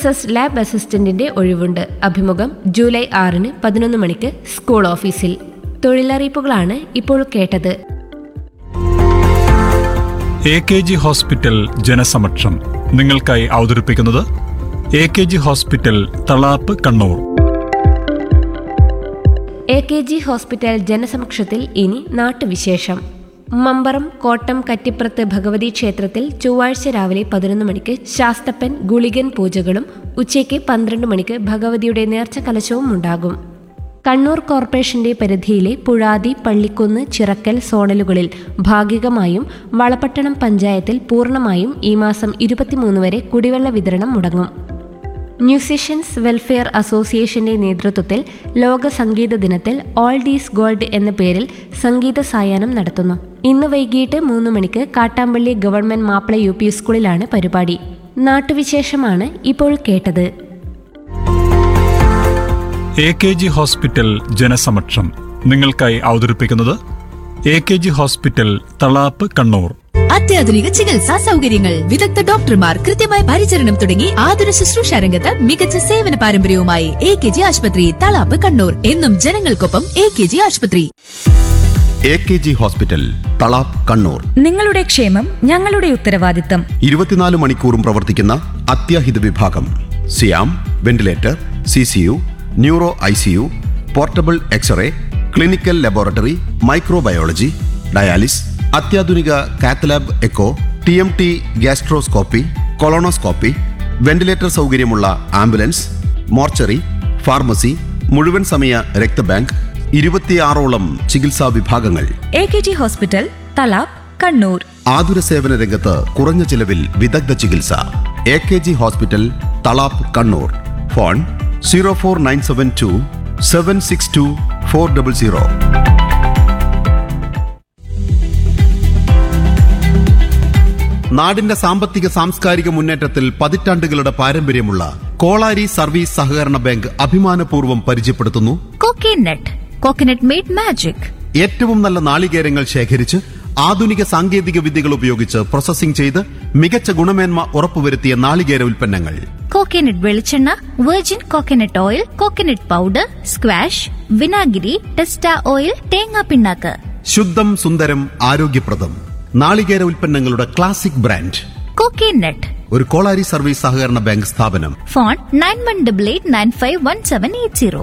S S lab അസിസ്റ്റന്റിന്റെ ഒഴിവുണ്ട് അഭിമുഖം July ആറിന് പതിനൊന്ന് മണിക്ക് സ്കൂൾ ഓഫീസിൽ തൊഴിലറിയിപ്പുകളാണ് ഇപ്പോൾ കേട്ടത് എ കെ ജി ഹോസ്പിറ്റൽ ജനസമക്ഷം നിങ്ങൾക്കായി അവതരിപ്പിക്കുന്നത് A K G hospital Thalap Kannur A K G hospital ജനസമക്ഷത്തിൽ ഇനി നാട്ടുവിശേഷം മമ്പറം കോട്ടം കറ്റിപ്പുറത്ത് ഭഗവതി ക്ഷേത്രത്തിൽ ചൊവ്വാഴ്ച രാവിലെ പതിനൊന്ന് മണിക്ക് ശാസ്തപ്പൻ ഗുളികൻ പൂജകളും ഉച്ചയ്ക്ക് പന്ത്രണ്ട് മണിക്ക് ഭഗവതിയുടെ നേർച്ച കലശവും ഉണ്ടാകും കണ്ണൂർ കോർപ്പറേഷന്റെ പരിധിയിലെ പുഴാതി പള്ളിക്കുന്ന് ചിറക്കൽ സോണലുകളിൽ ഭാഗികമായും വളപട്ടണം പഞ്ചായത്തിൽ പൂർണ്ണമായും ഈ മാസം ഇരുപത്തിമൂന്ന് വരെ കുടിവെള്ള വിതരണം മുടങ്ങും മ്യൂസിഷ്യൻസ് വെൽഫെയർ അസോസിയേഷന്റെ നേതൃത്വത്തിൽ ലോക സംഗീത ദിനത്തിൽ ഓൾ ഡീസ് ഗോൾഡ് എന്ന പേരിൽ സംഗീത സായാഹ്നം നടത്തുന്നു ഇന്ന് വൈകിട്ട് മൂന്ന് മണിക്ക് Kattampally government Mappila U P സ്കൂളിലാണ് പരിപാടി നാട്ടുവിശേഷമാണ് ഇപ്പോൾ കേട്ടത് എ കെ ജി ഹോസ്പിറ്റൽ ജനസമക്ഷം നിങ്ങൾക്കായി അവതരിപ്പിക്കുന്നത് A K G hospital Thalap Kannur അത്യാധുനിക ചികിത്സാ സൗകര്യങ്ങൾ വിദഗ്ധ ഡോക്ടർമാർ കൃത്യമായ പരിചരണം തുടങ്ങി ആതുര ശുശ്രൂഷ രംഗത്ത് മികച്ച സേവന പാരമ്പര്യവുമായി എ കെ ജി ആശുപത്രി തളാപ്പ് കണ്ണൂർ എന്നും ജനങ്ങൾക്കൊപ്പം എ കെ ജി ആശുപത്രി A K G hospital Thalap Kannur നിങ്ങളുടെ ക്ഷേമം ഞങ്ങളുടെ ഉത്തരവാദിത്തം ഇരുപത്തിനാല് മണിക്കൂറും പ്രവർത്തിക്കുന്ന അത്യാഹിത വിഭാഗം സിയാം ventilator C C U neuro I C U portable X-ray clinical laboratory microbiology dialysis അത്യാധുനിക cath lab echo T M T gastroscopy colonoscopy ventilator സൗകര്യമുള്ള ആംബുലൻസ് മോർച്ചറി ഫാർമസി മുഴുവൻ സമയ രക്തബാങ്ക് ഇരുപത്തിയാറോളം ചികിത്സാ വിഭാഗങ്ങൾ A K G hospital Thalap Kannur ആതുര സേവന രംഗത്ത് കുറഞ്ഞ ചിലവിൽ വിദഗ്ധ ചികിത്സ A K G hospital Thalap Kannur phone zero four nine seven two seven six two four double zero നാടിന്റെ സാമ്പത്തിക സാംസ്കാരിക മുന്നേറ്റത്തിൽ പതിറ്റാണ്ടുകളുടെ പാരമ്പര്യമുള്ള കോളാരി സർവീസ് സഹകരണ ബാങ്ക് അഭിമാനപൂർവ്വം പരിചയപ്പെടുത്തുന്നു കോക്കേനട്ട് കോക്കനട്ട് മെയ്ഡ് മാജിക് ഏറ്റവും നല്ല നാളികേരങ്ങൾ ശേഖരിച്ച് ആധുനിക സാങ്കേതിക വിദ്യകൾ ഉപയോഗിച്ച് പ്രോസസ്സിംഗ് ചെയ്ത് മികച്ച ഗുണമേന്മ ഉറപ്പുവരുത്തിയ നാളികേര ഉൽപ്പന്നങ്ങൾ കോക്കനട്ട് വെളിച്ചെണ്ണ virgin coconut oil coconut powder squash വിനാഗിരി ടെസ്റ്റ ഓയിൽ തേങ്ങാ പിണ്ണാക്ക് ശുദ്ധം സുന്ദരം ആരോഗ്യപ്രദം നാളികേര ഉൽപ്പന്നങ്ങളുടെ ക്ലാസിക് ബ്രാൻഡ് കോക്കേനട്ട് ഒരു കോളാരി സർവീസ് സഹകരണ ബാങ്ക് സ്ഥാപനം phone nine one double eight nine five one seven eight zero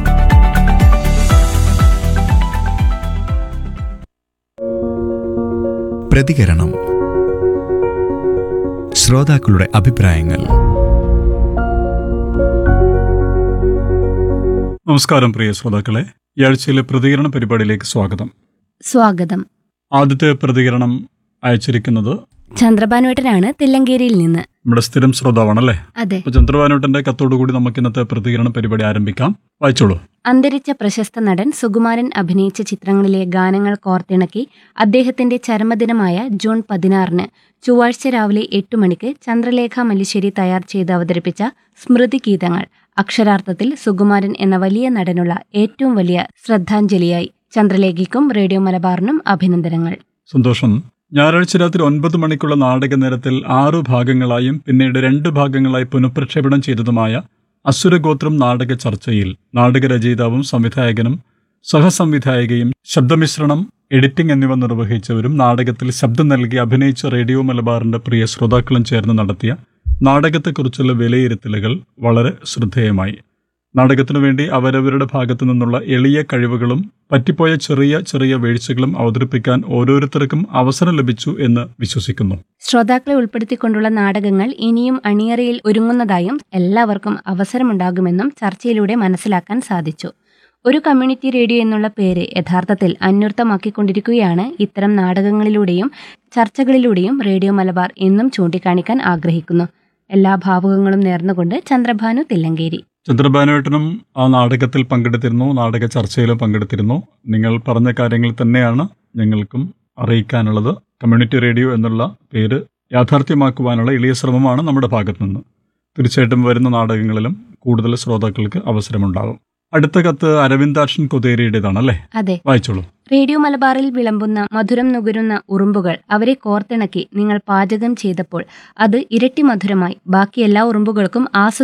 പ്രതികരണം ശ്രോതാക്കളുടെ അഭിപ്രായങ്ങൾ നമസ്കാരം പ്രിയ ശ്രോതാക്കളെ ഈ ആഴ്ചയിലെ പ്രതികരണ പരിപാടിയിലേക്ക് സ്വാഗതം സ്വാഗതം ആദ്യത്തെ പ്രതികരണം അയച്ചിരിക്കുന്നത് ചന്ദ്രഭാനുവേട്ടനാണ് തില്ലങ്കേരിയിൽ നിന്ന് നമ്മുടെ സ്ഥിരം ശ്രോതാവാണല്ലേ അതെ അപ്പൊ ചന്ദ്രഭാനുട്ടന്റെ കത്തോടുകൂടി നമുക്ക് ഇന്നത്തെ പ്രതികരണ പരിപാടി ആരംഭിക്കാം വായിച്ചോളൂ അന്തരിച്ച പ്രശസ്ത നടൻ സുകുമാരൻ അഭിനയിച്ച ചിത്രങ്ങളിലെ ഗാനങ്ങൾ കോർത്തിണക്കി അദ്ദേഹത്തിന്റെ ചരമദിനമായ ജൂൺ പതിനാറിന് ചൊവ്വാഴ്ച രാവിലെ എട്ട് മണിക്ക് ചന്ദ്രലേഖ മല്ലിശ്ശേരി തയ്യാർ ചെയ്ത് അവതരിപ്പിച്ച സ്മൃതി ഗീതങ്ങൾ അക്ഷരാർത്ഥത്തിൽ സുകുമാരൻ എന്ന വലിയ നടനുള്ള ഏറ്റവും വലിയ ശ്രദ്ധാഞ്ജലിയായി ചന്ദ്രലേഖയ്ക്കും റേഡിയോ മലബാറിനും അഭിനന്ദനങ്ങൾ സന്തോഷം ഞായറാഴ്ച രാത്രി ഒൻപത് മണിക്കുള്ള നാടക നേരത്തിൽ ആറു ഭാഗങ്ങളായും പിന്നീട് രണ്ട് ഭാഗങ്ങളായി പുനഃപ്രക്ഷേപണം ചെയ്തതുമായ അസുരഗോത്രം നാടക ചർച്ചയിൽ നാടകരചയിതാവും സംവിധായകനും സഹസംവിധായകയും ശബ്ദമിശ്രണം എഡിറ്റിംഗ് എന്നിവ നിർവഹിച്ചവരും നാടകത്തിൽ ശബ്ദം നൽകി അഭിനയിച്ച റേഡിയോ മലബാറിന്റെ പ്രിയ ശ്രോതാക്കളും ചേർന്ന് നടത്തിയ നാടകത്തെക്കുറിച്ചുള്ള വിലയിരുത്തലുകൾ വളരെ ശ്രദ്ധേയമായി നാടകത്തിനു വേണ്ടി അവരവരുടെ ഭാഗത്തു നിന്നുള്ള എളിയ കഴിവുകളും പറ്റിപ്പോയ ചെറിയ ചെറിയ വീഴ്ചകളും അവതരിപ്പിക്കാൻ ഓരോരുത്തർക്കും അവസരം ലഭിച്ചു എന്ന് വിശ്വസിക്കുന്നു ശ്രോതാക്കളെ ഉൾപ്പെടുത്തിക്കൊണ്ടുള്ള നാടകങ്ങൾ ഇനിയും അണിയറയിൽ ഒരുങ്ങുന്നതായും എല്ലാവർക്കും അവസരമുണ്ടാകുമെന്നും ചർച്ചയിലൂടെ മനസ്സിലാക്കാൻ സാധിച്ചു ഒരു കമ്മ്യൂണിറ്റി റേഡിയോ എന്നുള്ള പേര് യഥാർത്ഥത്തിൽ അന്വർത്ഥമാക്കിക്കൊണ്ടിരിക്കുകയാണ് ഇത്തരം നാടകങ്ങളിലൂടെയും ചർച്ചകളിലൂടെയും റേഡിയോ മലബാർ എന്നും ചൂണ്ടിക്കാണിക്കാൻ ആഗ്രഹിക്കുന്നു എല്ലാ ഭാവുകങ്ങളും നേർന്നുകൊണ്ട് ചന്ദ്രഭാനു തില്ലങ്കേരി ചന്ദ്രബാനുവേട്ടനും ആ നാടകത്തിൽ പങ്കെടുത്തിരുന്നു നാടക ചർച്ചയിലും പങ്കെടുത്തിരുന്നു നിങ്ങൾ പറഞ്ഞ കാര്യങ്ങൾ തന്നെയാണ് ഞങ്ങൾക്കും അറിയിക്കാനുള്ളത് കമ്മ്യൂണിറ്റി റേഡിയോ എന്നുള്ള പേര് യാഥാർത്ഥ്യമാക്കുവാനുള്ള എളിയ ശ്രമമാണ് നമ്മുടെ ഭാഗത്തു നിന്ന് തീർച്ചയായിട്ടും വരുന്ന നാടകങ്ങളിലും കൂടുതൽ ശ്രോതാക്കൾക്ക് അവസരമുണ്ടാകും അടുത്ത കത്ത് അരവിന്ദാക്ഷൻ കൊതേരിയുടേതാണ് അല്ലേ അതെ വായിച്ചോളൂ റേഡിയോ മലബാറിൽ വിളമ്പുന്ന മധുരം നുകരുന്ന ഉറുമ്പുകൾ അവരെ കോർത്തിണക്കി നിങ്ങൾ പാചകം ചെയ്തപ്പോൾ അത് ഇരട്ടി മധുരമായി ബാക്കി എല്ലാ ഉറുമ്പുകൾക്കും ആസ്വദിക്കാൻ